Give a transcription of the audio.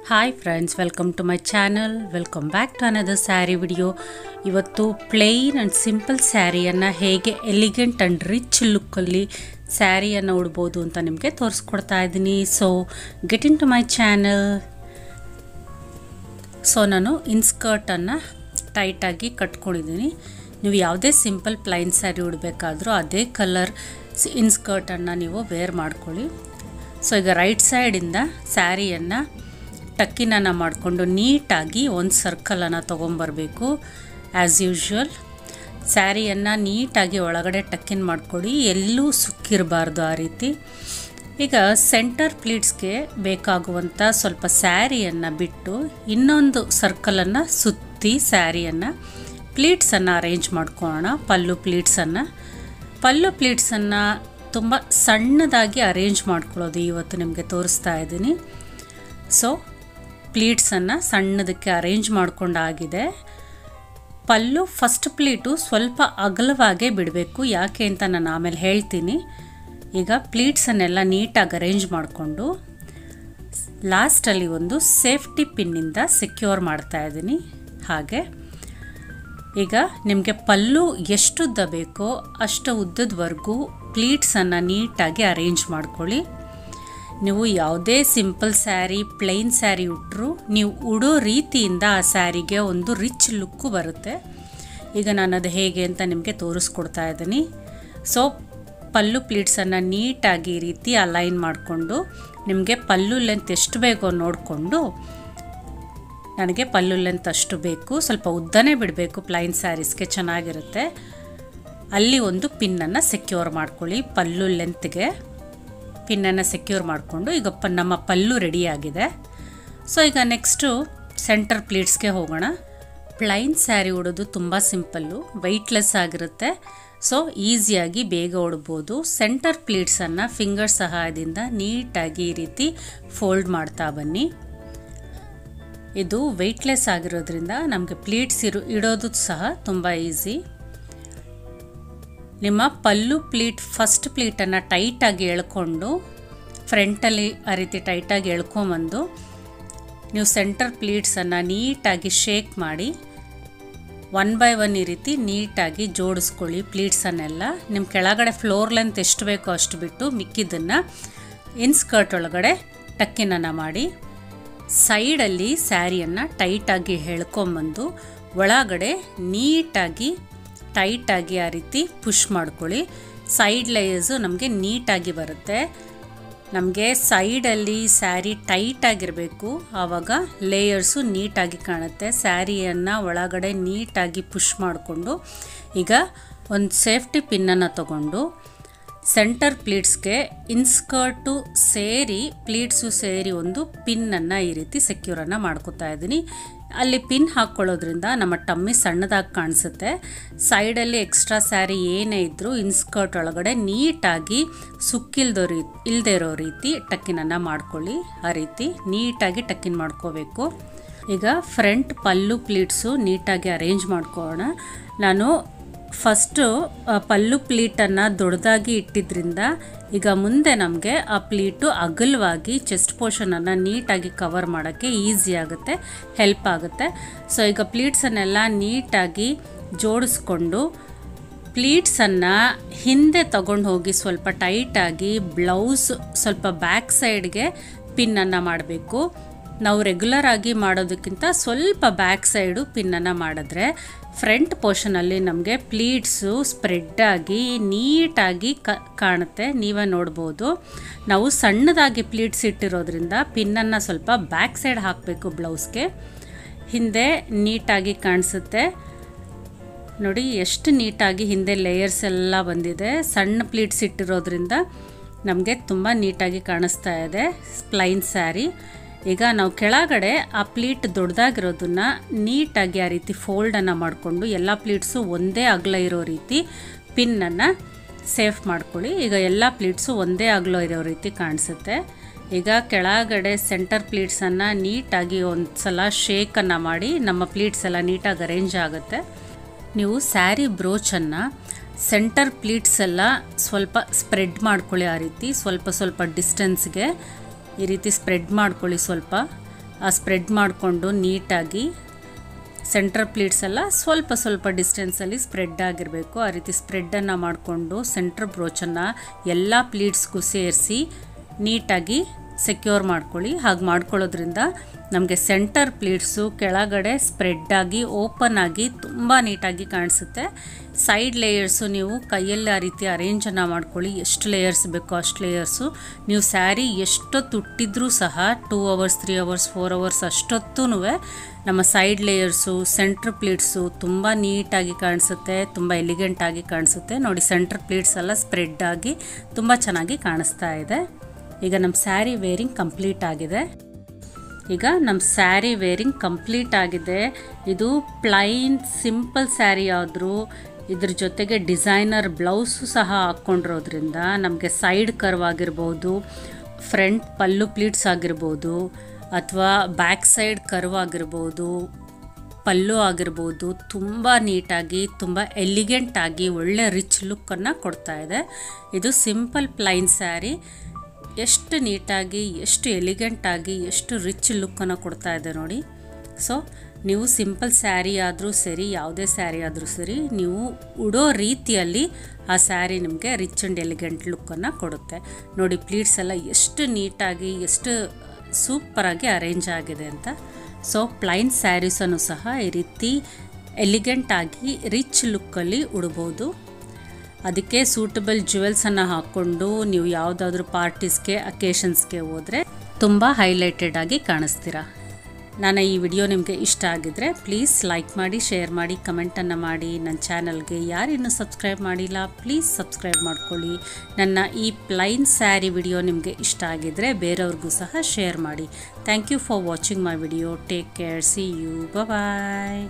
hi friends welcome to my channel welcome back to another sari video ಇವತ್ತು plain and simple ಸ್ಯಾರಿಯನ್ನು ಹೇಗೆ elegant and rich ಲುಕ್ಕಲ್ಲಿ ಸ್ಯಾರಿಯನ್ನು ಉಡ್ಬೋದು ಅಂತ ನಿಮಗೆ ತೋರಿಸ್ಕೊಡ್ತಾ ಇದ್ದೀನಿ so get into my channel so ನಾನು ಇನ್ಸ್ಕರ್ಟನ್ನು ಟೈಟಾಗಿ ಕಟ್ಕೊಂಡಿದ್ದೀನಿ ನೀವು ಯಾವುದೇ ಸಿಂಪಲ್ ಪ್ಲೈನ್ ಸ್ಯಾರಿ ಉಡಬೇಕಾದ್ರೂ ಅದೇ ಕಲರ್ ಇನ್ಸ್ಕರ್ಟನ್ನು ನೀವು ವೇರ್ ಮಾಡ್ಕೊಳ್ಳಿ ಸೊ ಈಗ ರೈಟ್ ಸೈಡಿಂದ ಸ್ಯಾರಿಯನ್ನು ಟಕ್ಕಿನನ್ನು ಮಾಡಿಕೊಂಡು ನೀಟಾಗಿ ಒಂದು ಸರ್ಕಲನ್ನು ತೊಗೊಂಬರಬೇಕು ಆ್ಯಸ್ ಯೂಶ್ವಲ್ ಸ್ಯಾರಿಯನ್ನು ನೀಟಾಗಿ ಒಳಗಡೆ ಟಕ್ಕಿನ್ ಮಾಡ್ಕೊಳ್ಳಿ ಎಲ್ಲೂ ಸುಕ್ಕಿರಬಾರ್ದು ಆ ರೀತಿ ಈಗ ಸೆಂಟರ್ ಪ್ಲೀಟ್ಸ್ಗೆ ಬೇಕಾಗುವಂಥ ಸ್ವಲ್ಪ ಸ್ಯಾರಿಯನ್ನು ಬಿಟ್ಟು ಇನ್ನೊಂದು ಸರ್ಕಲನ್ನು ಸುತ್ತಿ ಸ್ಯಾರಿಯನ್ನು ಪ್ಲೀಟ್ಸನ್ನು ಅರೇಂಜ್ ಮಾಡ್ಕೊಳ್ಳೋಣ ಪಲ್ಲು ಪ್ಲೀಟ್ಸನ್ನು ಪಲ್ಲು ಪ್ಲೀಟ್ಸನ್ನು ತುಂಬ ಸಣ್ಣದಾಗಿ ಅರೇಂಜ್ ಮಾಡ್ಕೊಳ್ಳೋದು ಇವತ್ತು ನಿಮಗೆ ತೋರಿಸ್ತಾ ಇದ್ದೀನಿ ಸೊ ಪ್ಲೀಟ್ಸನ್ನು ಸಣ್ಣದಕ್ಕೆ ಅರೇಂಜ್ ಮಾಡ್ಕೊಂಡಾಗಿದೆ ಪಲ್ಲು ಫಸ್ಟ್ ಪ್ಲೀಟು ಸ್ವಲ್ಪ ಅಗಲವಾಗೇ ಬಿಡಬೇಕು ಯಾಕೆ ಅಂತ ನಾನು ಆಮೇಲೆ ಹೇಳ್ತೀನಿ ಈಗ ಪ್ಲೀಟ್ಸನ್ನೆಲ್ಲ ನೀಟಾಗಿ ಅರೇಂಜ್ ಮಾಡಿಕೊಂಡು ಲಾಸ್ಟಲ್ಲಿ ಒಂದು ಸೇಫ್ಟಿ ಪಿನ್ನಿಂದ ಸೆಕ್ಯೂರ್ ಮಾಡ್ತಾ ಇದ್ದೀನಿ ಹಾಗೆ ಈಗ ನಿಮಗೆ ಪಲ್ಲು ಎಷ್ಟು ಉದ್ದ ಬೇಕೋ ಅಷ್ಟು ಉದ್ದದವರೆಗೂ ಪ್ಲೀಟ್ಸನ್ನು ನೀಟಾಗಿ ಅರೇಂಜ್ ಮಾಡ್ಕೊಳ್ಳಿ ನೀವು ಯಾವುದೇ ಸಿಂಪಲ್ ಸ್ಯಾರಿ ಪ್ಲೈನ್ ಸ್ಯಾರಿ ಉಟ್ಟರು ನೀವು ಉಡೋ ರೀತಿಯಿಂದ ಆ ಸ್ಯಾರಿಗೆ ಒಂದು ರಿಚ್ ಲುಕ್ಕು ಬರುತ್ತೆ ಈಗ ನಾನು ಅದು ಹೇಗೆ ಅಂತ ನಿಮಗೆ ತೋರಿಸ್ಕೊಡ್ತಾ ಇದ್ದೀನಿ ಸೊ ಪಲ್ಲು ಪ್ಲೀಟ್ಸನ್ನು ನೀಟಾಗಿ ಈ ರೀತಿ ಅಲೈನ್ ಮಾಡಿಕೊಂಡು ನಿಮಗೆ ಪಲ್ಲು ಲೆಂತ್ ಎಷ್ಟು ಬೇಕೋ ನೋಡಿಕೊಂಡು ನನಗೆ ಪಲ್ಲು ಲೆಂತ್ ಅಷ್ಟು ಬೇಕು ಸ್ವಲ್ಪ ಉದ್ದನೇ ಬಿಡಬೇಕು ಪ್ಲೈನ್ ಸ್ಯಾರೀಸ್ಗೆ ಚೆನ್ನಾಗಿರುತ್ತೆ ಅಲ್ಲಿ ಒಂದು ಪಿನ್ನನ್ನು ಸೆಕ್ಯೂರ್ ಮಾಡ್ಕೊಳ್ಳಿ ಪಲ್ಲು ಲೆಂತ್ಗೆ ಪಿನ್ನನ್ನು ಸೆಕ್ಯೂರ್ ಮಾಡಿಕೊಂಡು ಈಗ ಪ ನಮ್ಮ ಪಲ್ಲು ರೆಡಿಯಾಗಿದೆ ಸೊ ಈಗ ನೆಕ್ಸ್ಟು ಸೆಂಟರ್ ಪ್ಲೀಟ್ಸ್ಗೆ ಹೋಗೋಣ ಪ್ಲೈನ್ ಸ್ಯಾರಿ ಉಡೋದು ತುಂಬ ಸಿಂಪಲ್ಲು ವೆಯ್ಟ್ಲೆಸ್ ಆಗಿರುತ್ತೆ ಸೊ ಈಸಿಯಾಗಿ ಬೇಗ ಉಡ್ಬೋದು ಸೆಂಟರ್ ಪ್ಲೀಟ್ಸನ್ನು ಫಿಂಗರ್ ಸಹಾಯದಿಂದ ನೀಟಾಗಿ ಈ ರೀತಿ ಫೋಲ್ಡ್ ಮಾಡ್ತಾ ಬನ್ನಿ ಇದು ವೆಯ್ಟ್ಲೆಸ್ ಆಗಿರೋದ್ರಿಂದ ನಮಗೆ ಪ್ಲೀಟ್ಸ್ ಇರೋ ಇಡೋದು ಸಹ ತುಂಬ ಈಸಿ ನಿಮ್ಮ ಪಲ್ಲು ಪ್ಲೀಟ್ ಫಸ್ಟ್ ಪ್ಲೀಟನ್ನು ಟೈಟಾಗಿ ಎಳ್ಕೊಂಡು ಫ್ರಂಟಲ್ಲಿ ಆ ರೀತಿ ಟೈಟಾಗಿ ಎಳ್ಕೊಂಬಂದು ನೀವು ಸೆಂಟರ್ ಪ್ಲೀಟ್ಸನ್ನು ನೀಟಾಗಿ ಶೇಕ್ ಮಾಡಿ ಒನ್ ಬೈ ಒನ್ ಈ ರೀತಿ ನೀಟಾಗಿ ಜೋಡಿಸ್ಕೊಳ್ಳಿ ಪ್ಲೀಟ್ಸನ್ನೆಲ್ಲ ನಿಮ್ಮ ಕೆಳಗಡೆ ಫ್ಲೋರ್ ಲೆಂತ್ ಎಷ್ಟು ಬೇಕೋ ಅಷ್ಟು ಬಿಟ್ಟು ಮಿಕ್ಕಿದ್ದನ್ನು ಇನ್ಸ್ಕರ್ಟ್ ಒಳಗಡೆ ಟಕ್ಕಿನನ್ನು ಮಾಡಿ ಸೈಡಲ್ಲಿ ಸ್ಯಾರಿಯನ್ನು ಟೈಟಾಗಿ ಎಳ್ಕೊಂಬಂದು ಒಳಗಡೆ ನೀಟಾಗಿ ಟೈಟಾಗಿ ಆ ರೀತಿ ಪುಷ್ ಮಾಡ್ಕೊಳ್ಳಿ ಸೈಡ್ ಲೇಯರ್ಸು ನಮಗೆ ನೀಟಾಗಿ ಬರುತ್ತೆ ನಮಗೆ ಸೈಡಲ್ಲಿ ಸ್ಯಾರಿ ಟೈಟಾಗಿರಬೇಕು ಆವಾಗ ಲೇಯರ್ಸು ನೀಟಾಗಿ ಕಾಣುತ್ತೆ ಸ್ಯಾರಿಯನ್ನು ಒಳಗಡೆ ನೀಟಾಗಿ ಪುಷ್ ಮಾಡಿಕೊಂಡು ಈಗ ಒಂದು ಸೇಫ್ಟಿ ಪಿನ್ನನ್ನು ತಗೊಂಡು ಸೆಂಟರ್ ಪ್ಲೀಟ್ಸ್ಗೆ ಇನ್ಸ್ಕರ್ಟು ಸೇರಿ ಪ್ಲೀಟ್ಸು ಸೇರಿ ಒಂದು ಪಿನ್ನನ್ನು ಈ ರೀತಿ ಸೆಕ್ಯೂರನ್ನು ಮಾಡ್ಕೋತಾ ಇದ್ದೀನಿ ಅಲ್ಲಿ ಪಿನ್ ಹಾಕ್ಕೊಳ್ಳೋದ್ರಿಂದ ನಮ್ಮ ಟಮ್ಮಿ ಸಣ್ಣದಾಗಿ ಕಾಣಿಸುತ್ತೆ ಸೈಡಲ್ಲಿ ಎಕ್ಸ್ಟ್ರಾ ಸ್ಯಾರಿ ಏನೇ ಇದ್ದರೂ ಇನ್ಸ್ಕರ್ಟ್ ಒಳಗಡೆ ನೀಟಾಗಿ ಸುಕ್ಕಿಲ್ದೋ ರೀ ಇಲ್ಲದೆ ಇರೋ ರೀತಿ ಟಕ್ಕಿನನ್ನು ಮಾಡ್ಕೊಳ್ಳಿ ಆ ರೀತಿ ನೀಟಾಗಿ ಟಕ್ಕಿನ್ ಮಾಡ್ಕೋಬೇಕು ಈಗ ಫ್ರಂಟ್ ಪಲ್ಲು ಪ್ಲೀಟ್ಸು ನೀಟಾಗಿ ಅರೇಂಜ್ ಮಾಡ್ಕೊಳ್ಳೋಣ ನಾನು ಫಸ್ಟು ಪಲ್ಲು ಪ್ಲೀಟನ್ನು ದೊಡ್ಡದಾಗಿ ಇಟ್ಟಿದ್ರಿಂದ ಈಗ ಮುಂದೆ ನಮಗೆ ಆ ಪ್ಲೀಟು ಅಗಲವಾಗಿ ಚೆಸ್ಟ್ ಪೋರ್ಷನನ್ನು ನೀಟಾಗಿ ಕವರ್ ಮಾಡೋಕ್ಕೆ ಈಸಿ ಆಗುತ್ತೆ ಹೆಲ್ಪ್ ಆಗುತ್ತೆ ಸೊ ಈಗ ಪ್ಲೀಟ್ಸನ್ನೆಲ್ಲ ನೀಟಾಗಿ ಜೋಡಿಸ್ಕೊಂಡು ಪ್ಲೀಟ್ಸನ್ನು ಹಿಂದೆ ತಗೊಂಡು ಹೋಗಿ ಸ್ವಲ್ಪ ಟೈಟಾಗಿ ಬ್ಲೌಸ್ ಸ್ವಲ್ಪ ಬ್ಯಾಕ್ ಸೈಡ್ಗೆ ಪಿನ್ನನ್ನು ಮಾಡಬೇಕು ನಾವು ರೆಗ್ಯುಲರ್ ಆಗಿ ಮಾಡೋದಕ್ಕಿಂತ ಸ್ವಲ್ಪ ಬ್ಯಾಕ್ ಸೈಡು ಪಿನ್ನನ್ನು ಮಾಡಿದ್ರೆ ಫ್ರಂಟ್ ಪೋರ್ಷನಲ್ಲಿ ನಮಗೆ ಪ್ಲೀಟ್ಸು ಸ್ಪ್ರೆಡ್ಡಾಗಿ ನೀಟಾಗಿ ಕ ಕಾಣುತ್ತೆ ನೀವೇ ನೋಡ್ಬೋದು ನಾವು ಸಣ್ಣದಾಗಿ ಪ್ಲೀಟ್ಸ್ ಇಟ್ಟಿರೋದ್ರಿಂದ ಪಿನ್ನನ್ನು ಸ್ವಲ್ಪ ಬ್ಯಾಕ್ ಸೈಡ್ ಹಾಕಬೇಕು ಬ್ಲೌಸ್ಗೆ ಹಿಂದೆ ನೀಟಾಗಿ ಕಾಣಿಸುತ್ತೆ ನೋಡಿ ಎಷ್ಟು ನೀಟಾಗಿ ಹಿಂದೆ ಲೇಯರ್ಸ್ ಎಲ್ಲ ಬಂದಿದೆ ಸಣ್ಣ ಪ್ಲೀಟ್ಸ್ ಇಟ್ಟಿರೋದ್ರಿಂದ ನಮಗೆ ತುಂಬ ನೀಟಾಗಿ ಕಾಣಿಸ್ತಾ ಇದೆ ಪ್ಲೈನ್ ಸ್ಯಾರಿ ಈಗ ನಾವು ಕೆಳಗಡೆ ಆ ಪ್ಲೀಟ್ ದೊಡ್ಡದಾಗಿರೋದನ್ನು ನೀಟಾಗಿ ಆ ರೀತಿ ಫೋಲ್ಡನ್ನು ಮಾಡಿಕೊಂಡು ಎಲ್ಲ ಪ್ಲೀಟ್ಸು ಒಂದೇ ಅಗಲ ಇರೋ ರೀತಿ ಪಿನ್ನನ್ನು ಸೇಫ್ ಮಾಡ್ಕೊಳ್ಳಿ ಈಗ ಎಲ್ಲ ಪ್ಲೀಟ್ಸು ಒಂದೇ ಅಗಲ ಇರೋ ರೀತಿ ಕಾಣಿಸುತ್ತೆ ಈಗ ಕೆಳಗಡೆ ಸೆಂಟರ್ ಪ್ಲೀಟ್ಸನ್ನು ನೀಟಾಗಿ ಒಂದು ಸಲ ಶೇಕನ್ನು ಮಾಡಿ ನಮ್ಮ ಪ್ಲೀಟ್ಸ್ ಎಲ್ಲ ನೀಟಾಗಿ ಅರೇಂಜ್ ಆಗುತ್ತೆ ನೀವು ಸ್ಯಾರಿ ಬ್ರೋಚನ್ನು ಸೆಂಟರ್ ಪ್ಲೀಟ್ಸ್ ಎಲ್ಲ ಸ್ವಲ್ಪ ಸ್ಪ್ರೆಡ್ ಮಾಡ್ಕೊಳ್ಳಿ ಆ ರೀತಿ ಸ್ವಲ್ಪ ಸ್ವಲ್ಪ ಡಿಸ್ಟೆನ್ಸ್ಗೆ ಈ ರೀತಿ ಸ್ಪ್ರೆಡ್ ಮಾಡ್ಕೊಳ್ಳಿ ಸ್ವಲ್ಪ ಸ್ಪ್ರೆಡ್ ಮಾಡಿಕೊಂಡು ನೀಟಾಗಿ ಸೆಂಟ್ರ್ ಪ್ಲೀಟ್ಸ್ ಎಲ್ಲ ಸ್ವಲ್ಪ ಸ್ವಲ್ಪ ಡಿಸ್ಟೆನ್ಸಲ್ಲಿ ಸ್ಪ್ರೆಡ್ ಆಗಿರಬೇಕು ಆ ರೀತಿ ಸ್ಪ್ರೆಡ್ಡನ್ನು ಮಾಡಿಕೊಂಡು ಸೆಂಟ್ರ್ ಬ್ರೋಚನ್ನು ಎಲ್ಲ ಪ್ಲೀಟ್ಸ್ಗೂ ಸೇರಿಸಿ ನೀಟಾಗಿ ಸೆಕ್ಯೂರ್ ಮಾಡ್ಕೊಳ್ಳಿ ಹಾಗೆ ಮಾಡ್ಕೊಳ್ಳೋದ್ರಿಂದ ನಮಗೆ ಸೆಂಟರ್ ಪ್ಲೀಟ್ಸು ಕೆಳಗಡೆ ಸ್ಪ್ರೆಡ್ ಆಗಿ ಓಪನ್ ಆಗಿ ತುಂಬ ನೀಟಾಗಿ ಕಾಣಿಸುತ್ತೆ ಸೈಡ್ ಲೇಯರ್ಸು ನೀವು ಕೈಯಲ್ಲಿ ಆ ರೀತಿ ಅರೇಂಜನ್ನು ಮಾಡ್ಕೊಳ್ಳಿ ಎಷ್ಟು ಲೇಯರ್ಸ್ ಬೇಕೋ ಅಷ್ಟು ಲೇಯರ್ಸು ನೀವು ಸ್ಯಾರಿ ಎಷ್ಟೊತ್ತು ಉಟ್ಟಿದ್ರೂ ಸಹ two hours three hours four hours ಅಷ್ಟೊತ್ತೂ ನಮ್ಮ ಸೈಡ್ ಲೇಯರ್ಸು ಸೆಂಟ್ರ್ ಪ್ಲೀಟ್ಸು ತುಂಬ ನೀಟಾಗಿ ಕಾಣಿಸುತ್ತೆ ತುಂಬ ಎಲಿಗೆಂಟಾಗಿ ಕಾಣಿಸುತ್ತೆ ನೋಡಿ ಸೆಂಟ್ರ್ ಪ್ಲೀಟ್ಸ್ ಎಲ್ಲ ಸ್ಪ್ರೆಡ್ ಆಗಿ ತುಂಬ ಚೆನ್ನಾಗಿ ಕಾಣಿಸ್ತಾ ಇದೆ ಈಗ ನಮ್ಮ ಸ್ಯಾರಿ ವೇರಿಂಗ್ ಕಂಪ್ಲೀಟ್ ಆಗಿದೆ ಈಗ ನಮ್ಮ ಸ್ಯಾರಿ ವೇರಿಂಗ್ ಕಂಪ್ಲೀಟ್ ಆಗಿದೆ ಇದು ಪ್ಲೈನ್ ಸಿಂಪಲ್ ಸ್ಯಾರಿ ಆದರೂ ಇದ್ರ ಜೊತೆಗೆ ಡಿಸೈನರ್ ಬ್ಲೌಸು ಸಹ ಹಾಕ್ಕೊಂಡಿರೋದ್ರಿಂದ ನಮಗೆ ಸೈಡ್ ಕರ್ವ್ ಆಗಿರ್ಬೋದು ಫ್ರಂಟ್ ಪಲ್ಲು ಪ್ಲೀಟ್ಸ್ ಆಗಿರ್ಬೋದು ಅಥವಾ ಬ್ಯಾಕ್ ಸೈಡ್ ಕರ್ವ್ ಆಗಿರ್ಬೋದು ಪಲ್ಲು ಆಗಿರ್ಬೋದು ತುಂಬ ನೀಟಾಗಿ ತುಂಬ ಎಲಿಗೆಂಟಾಗಿ ಒಳ್ಳೆ ರಿಚ್ ಲುಕ್ಕನ್ನು ಕೊಡ್ತಾ ಇದೆ ಇದು ಸಿಂಪಲ್ ಪ್ಲೈನ್ ಸ್ಯಾರಿ ಎಷ್ಟು ನೀಟಾಗಿ ಎಷ್ಟು ಎಲಿಗೆಂಟಾಗಿ ಎಷ್ಟು ರಿಚ್ ಲುಕ್ಕನ್ನು ಕೊಡ್ತಾ ಇದೆ ನೋಡಿ ಸೊ ನೀವು ಸಿಂಪಲ್ ಸ್ಯಾರಿ ಆದರೂ ಸರಿ ಯಾವುದೇ ಸ್ಯಾರಿ ಆದರೂ ಸರಿ ನೀವು ಉಡೋ ರೀತಿಯಲ್ಲಿ ಆ ಸ್ಯಾರಿ ನಿಮಗೆ ರಿಚ್ ಆ್ಯಂಡ್ ಎಲಿಗೆಂಟ್ ಲುಕ್ಕನ್ನು ಕೊಡುತ್ತೆ ನೋಡಿ ಪ್ಲೀಟ್ಸ್ ಎಲ್ಲ ಎಷ್ಟು ನೀಟಾಗಿ ಎಷ್ಟು ಸೂಪರಾಗಿ ಅರೇಂಜ್ ಆಗಿದೆ ಅಂತ ಸೊ ಪ್ಲೈನ್ ಸ್ಯಾರೀಸನ್ನು ಸಹ ಈ ರೀತಿ ಎಲಿಗೆಂಟಾಗಿ ರಿಚ್ ಲುಕ್ಕಲ್ಲಿ ಉಡ್ಬೋದು ಅದಕ್ಕೆ ಸೂಟಬಲ್ ಜ್ಯುವೆಲ್ಸನ್ನು ಹಾಕ್ಕೊಂಡು ನೀವು ಯಾವುದಾದ್ರೂ ಪಾರ್ಟೀಸ್ಗೆ ಅಕೇಶನ್ಸ್ಗೆ ಹೋದರೆ ತುಂಬ ಹೈಲೈಟೆಡ್ ಆಗಿ ಕಾಣಿಸ್ತೀರಾ ನಾನು ಈ ವಿಡಿಯೋ ನಿಮಗೆ ಇಷ್ಟ ಆಗಿದ್ದರೆ ಪ್ಲೀಸ್ ಲೈಕ್ ಮಾಡಿ ಶೇರ್ ಮಾಡಿ ಕಮೆಂಟನ್ನು ಮಾಡಿ ನನ್ನ ಚಾನಲ್ಗೆ ಯಾರಿನ್ನೂ ಸಬ್ಸ್ಕ್ರೈಬ್ ಮಾಡಿಲ್ಲ ಪ್ಲೀಸ್ ಸಬ್ಸ್ಕ್ರೈಬ್ ಮಾಡ್ಕೊಳ್ಳಿ ನನ್ನ ಈ ಪ್ಲೈನ್ ಸ್ಯಾರಿ ವಿಡಿಯೋ ನಿಮಗೆ ಇಷ್ಟ ಆಗಿದ್ದರೆ ಬೇರೆಯವ್ರಿಗೂ ಸಹ ಶೇರ್ ಮಾಡಿ thank you for watching my video take care see you bye